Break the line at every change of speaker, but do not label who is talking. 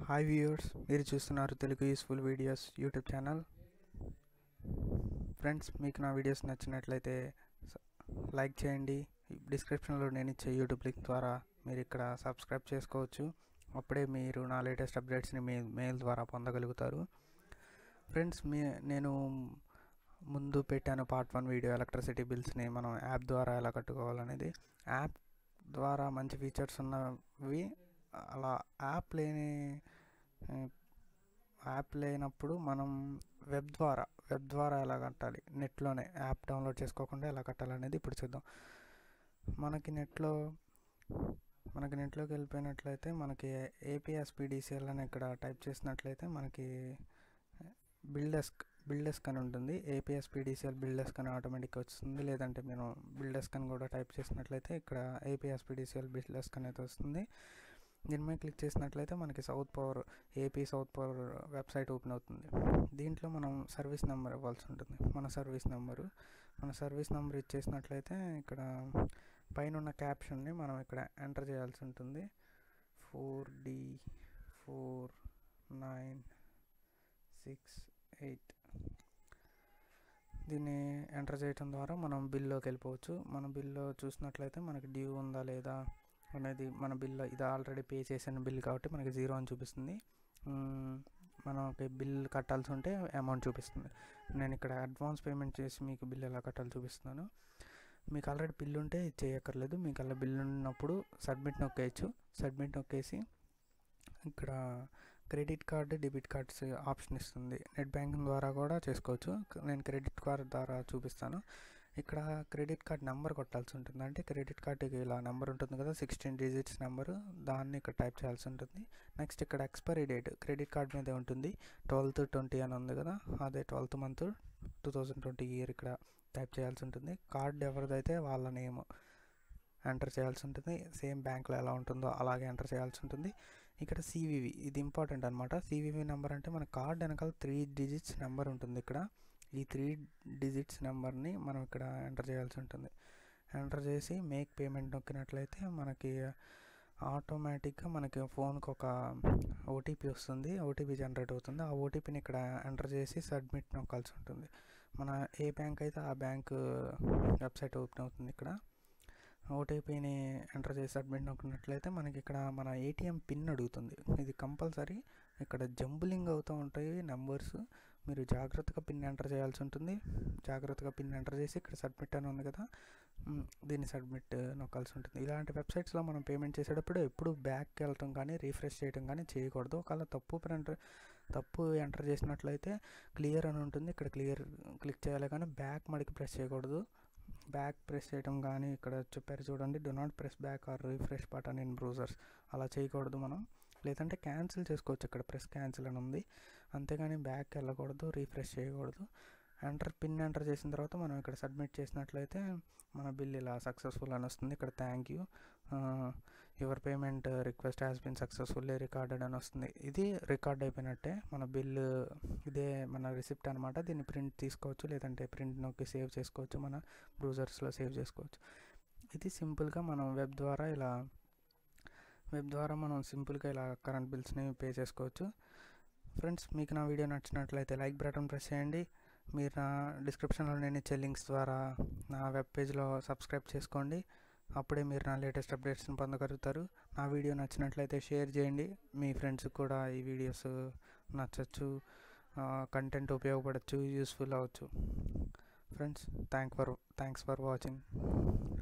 hi viewers మీరు చూస్తున్నారు Telugu useful videos YouTube channel friends మీకు నా వీడియోస్ నచ్చినట్లయితే స- లైక్ చేయండి డిస్క్రిప్షన్లో నేను ఇచ్చే యూట్యూబ్ లింక్ ద్వారా మీరు ఇక్కడ సబ్స్క్రైబ్ చేసుకోవచ్చు అప్పుడే మీరు నా లేటెస్ట్ అప్డేట్స్ని మీ మెయిల్ ద్వారా పొందగలుగుతారు ఫ్రెండ్స్ మీ నేను ముందు పెట్టాను పార్ట్ వన్ వీడియో ఎలక్ట్రిసిటీ బిల్స్ని మనం యాప్ ద్వారా ఎలా కట్టుకోవాలనేది యాప్ ద్వారా మంచి ఫీచర్స్ ఉన్నవి అలా యాప్ లేని ఆ, యాప్ లేనప్పుడు మనం వెబ్ ద్వారా వెబ్ ద్వారా ఎలా కట్టాలి నెట్లోనే యాప్ డౌన్లోడ్ చేసుకోకుండా ఎలా కట్టాలనేది ఇప్పుడు చూద్దాం మనకి నెట్లో మనకి నెట్లోకి వెళ్ళిపోయినట్లయితే మనకి ఏపీఎస్పీడీసీఎల్ అని ఇక్కడ టైప్ చేసినట్లయితే మనకి బిల్డెస్క్ బిల్డెస్క్ అని ఉంటుంది ఏపీఎస్పీడీసీఎల్ బిల్డెస్క్ అని ఆటోమేటిక్గా వస్తుంది లేదంటే నేను బిల్డెస్క్ అని కూడా టైప్ చేసినట్లయితే ఇక్కడ ఏపీఎస్పీడీసీఎల్ బిల్డెస్క్ అనేది వస్తుంది దీని మీద క్లిక్ చేసినట్లయితే మనకి south power AP south power website open అవుతుంది దీంట్లో మనం సర్వీస్ నెంబర్ ఇవ్వాల్సి ఉంటుంది మన సర్వీస్ నెంబరు మన సర్వీస్ నెంబర్ ఇచ్చేసినట్లయితే ఇక్కడ పైన ఉన్న క్యాప్షన్ని మనం ఇక్కడ ఎంటర్ చేయాల్సి ఉంటుంది four D four nine six eight దీన్ని ఎంటర్ చేయడం ద్వారా మనం బిల్లోకి వెళ్ళిపోవచ్చు మన బిల్లో చూసినట్లయితే మనకి డ్యూ ఉందా లేదా అనేది మన బిల్ ఇది ఆల్రెడీ పే చేసిన బిల్ కాబట్టి మనకి జీరో అని చూపిస్తుంది మ్మ్, మనకి బిల్ కట్టాల్సి ఉంటే అమౌంట్ చూపిస్తుంది నేను ఇక్కడ అడ్వాన్స్ పేమెంట్ చేసి మీకు బిల్ ఎలా కట్టాలో చూపిస్తున్నాను మీకు ఆల్రెడీ బిల్ ఉంటే ఇది చేయక్కర్లేదు మీకు అలా బిల్ ఉన్నప్పుడు సబ్మిట్ నొక్కేయచ్చు సబ్మిట్ నొక్కేసి ఇక్కడ credit card debit cards option ఇస్తుంది నెట్ బ్యాంకింగ్ ద్వారా కూడా చేసుకోవచ్చు నేను క్రెడిట్ కార్డ్ ద్వారా చూపిస్తాను ఇక్కడ క్రెడిట్ కార్డ్ నెంబర్ కొట్టాల్సి ఉంటుంది అంటే క్రెడిట్ కార్డుకి ఇలా నెంబర్ ఉంటుంది కదా సిక్స్టీన్ డిజిట్స్ నెంబరు దాన్ని ఇక్కడ టైప్ చేయాల్సి ఉంటుంది నెక్స్ట్ ఇక్కడ ఎక్స్పైరీ డేట్ క్రెడిట్ కార్డ్ మీదే ఉంటుంది ట్వెల్త్ ట్వంటీ అని ఉంది కదా అదే twelfth month two thousand twenty year ఇక్కడ టైప్ చేయాల్సి ఉంటుంది కార్డ్ ఎవరిదైతే వాళ్ళ నేమ్ ఎంటర్ చేయాల్సి ఉంటుంది సేమ్ బ్యాంక్లో ఎలా ఉంటుందో అలాగే ఎంటర్ చేయాల్సి ఉంటుంది ఇక్కడ సివివి ఇది ఇంపార్టెంట్ అనమాట సివివి నెంబర్ అంటే మన కార్డ్ వెనకాల త్రీ డిజిట్స్ నెంబర్ ఉంటుంది ఇక్కడ ఈ త్రీ డిజిట్స్ నెంబర్ని మనం ఇక్కడ ఎంటర్ చేయాల్సి ఉంటుంది ఎంటర్ చేసి మేక్ పేమెంట్ నొక్కినట్లయితే మనకి ఆటోమేటిక్గా మనకి ఫోన్కి ఒక ఓటీపీ వస్తుంది ఓటీపీ జనరేట్ అవుతుంది ఆ ఓటీపీని ఇక్కడ ఎంటర్ చేసి సబ్మిట్ నొక్కాల్సి ఉంటుంది మన ఏ బ్యాంక్ అయితే ఆ బ్యాంక్ వెబ్సైట్ ఓపెన్ అవుతుంది ఇక్కడ ఓటీపీని ఎంటర్ చేసి సబ్మిట్ నొక్కినట్లయితే మనకి ఇక్కడ మన ఏటీఎం పిన్ అడుగుతుంది ఇది కంపల్సరీ ఇక్కడ జంబులింగ్ అవుతూ ఉంటాయి నెంబర్స్ మీరు జాగ్రత్తగా పిన్ ఎంటర్ చేయాల్సి ఉంటుంది జాగ్రత్తగా పిన్ ఎంటర్ చేసి ఇక్కడ సబ్మిట్ అని ఉంది కదా మ్, దీన్ని సబ్మిట్ నొక్కాల్సి ఉంటుంది ఇలాంటి వెబ్సైట్స్లో మనం పేమెంట్ చేసేటప్పుడు ఎప్పుడు బ్యాక్కి వెళ్ళటం కానీ రీఫ్రెష్ చేయడం కానీ చేయకూడదు ఒకవేళ తప్పు ఎంటర్ తప్పు ఎంటర్ చేసినట్లయితే క్లియర్ అని ఉంటుంది ఇక్కడ క్లియర్ క్లిక్ చేయాలి కానీ బ్యాక్ మడికి ప్రెస్ చేయకూడదు బ్యాక్ ప్రెస్ చేయడం కానీ ఇక్కడ చెప్పారు చూడండి do not press back or refresh button in browsers అలా చేయకూడదు మనం లేదంటే క్యాన్సిల్ చేసుకోవచ్చు ఇక్కడ ప్రెస్ క్యాన్సిల్ అని ఉంది అంతేగాని బ్యాక్ వెళ్ళకూడదు రీఫ్రెష్ చేయకూడదు ఎంటర్ పిన్ ఎంటర్ చేసిన తర్వాత మనం ఇక్కడ సబ్మిట్ చేసినట్లయితే మన బిల్ ఇలా సక్సెస్ఫుల్ అని వస్తుంది ఇక్కడ thank you your payment request has been successfully recorded అని వస్తుంది ఇది రికార్డ్ అయిపోయినట్టే మన బిల్ ఇదే మన రిసిప్ట్ అనమాట దీన్ని ప్రింట్ తీసుకోవచ్చు లేదంటే ప్రింట్ నొక్కి సేవ్ చేసుకోవచ్చు మన బ్రౌజర్స్లో సేవ్ చేసుకోవచ్చు ఇది సింపుల్గా మనం వెబ్ ద్వారా ఇలా వెబ్ ద్వారా మనం సింపుల్గా ఇలా కరెంట్ బిల్స్ని పే చేసుకోవచ్చు ఫ్రెండ్స్ మీకు నా వీడియో నచ్చినట్లయితే లైక్ బటన్ ప్రెస్ చేయండి మీరు నా డిస్క్రిప్షన్లో నేను ఇచ్చే లింక్స్ ద్వారా నా వెబ్ పేజ్లో సబ్స్క్రైబ్ చేసుకోండి అప్పుడే మీరు నా లేటెస్ట్ అప్డేట్స్ని పొందగలుగుతారు నా వీడియో నచ్చినట్లయితే షేర్ చేయండి మీ ఫ్రెండ్స్కి కూడా ఈ వీడియోస్ నచ్చచ్చు కంటెంట్ ఉపయోగపడచ్చు యూస్ఫుల్ అవ్వచ్చు friends thank for thanks for watching